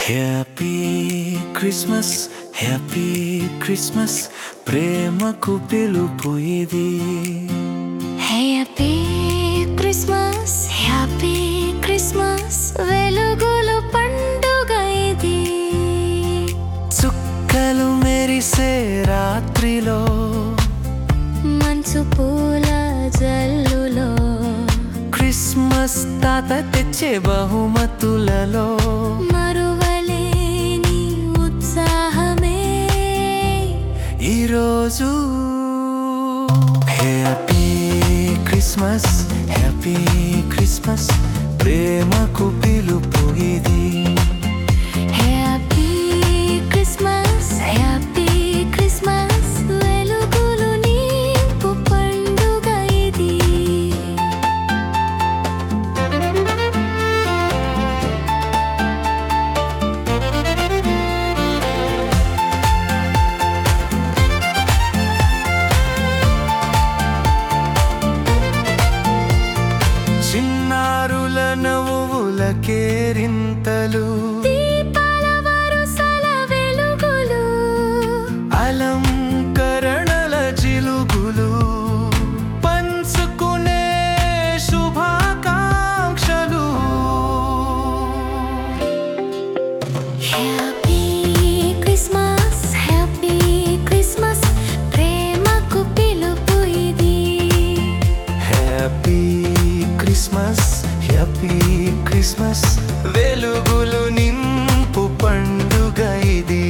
happy Christmas happy Christmas ప్రేమకు పిలుపు ఇది హ్యాపీ క్రిస్మస్ హ్యాపీ క్రిస్మస్ వెలుగులు పండుగ ఇది చుక్కలు మెరిసే రాత్రిలో మంచు పూల జల్లులో క్రిస్మస్ తాత తెచ్చే బహుమతులలో మరువలేని ఉత్సాహమే ఈరోజు హ్యాపీ క్రిస్మస్ హ్యాపీ క్రిస్మస్ ప్రేమకు పిలుపు ఇది హ్యాపీ క్రిస్మస్ హ్యాపీ క్రిస్మస్ వెలుగులు నీపు పండుగ ఇది చిన్నారుల నవ్వుల కేరింతలు దీపాల వరుసల వెలుగులు అలంకరణల జిలుగులు పంచుకునే శుభాకాంక్షలు హ్యాపీ క్రిస్మస్ హ్యాపీ క్రిస్మస్ ప్రేమకు పిలుపు ఇది హ్యాపీ క్రిస్మస్ హ్యాపీ క్రిస్మస్ వెలుగులు నింపు పండుగ ఇది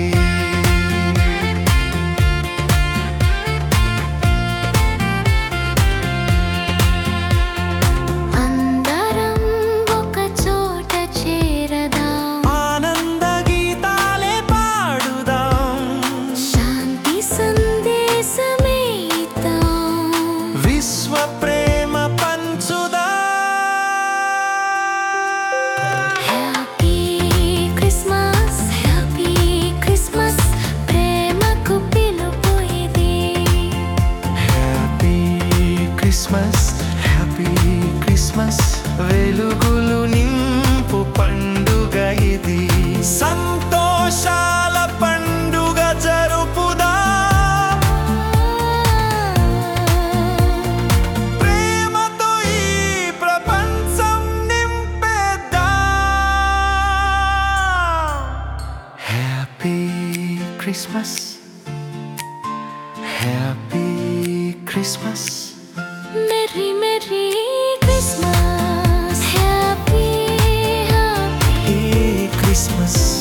అందరం ఒక చోట చేరదాం ఆనంద గీతాలే పాడుదాం శాంతి సందేశమే ఇద్దాం విశ్వ ప్రేమ పంచుదా హ్యాపీ క్రిస్మస్ హ్యాపీ క్రిస్మస్ ప్రేమకు పిలుపు ఇది హ్యాపీ క్రిస్మస్ హ్యాపీ క్రిస్మస్ వెలుగులు నింపు పండుగ ఇది సంతోషాల పండుగ జరుపుదా ప్రేమతో ఈ ప్రపంచం నింపేద్దా happy Christmas happy Christmas merry merry Christmas happy happy ఈ క్రిస్మస్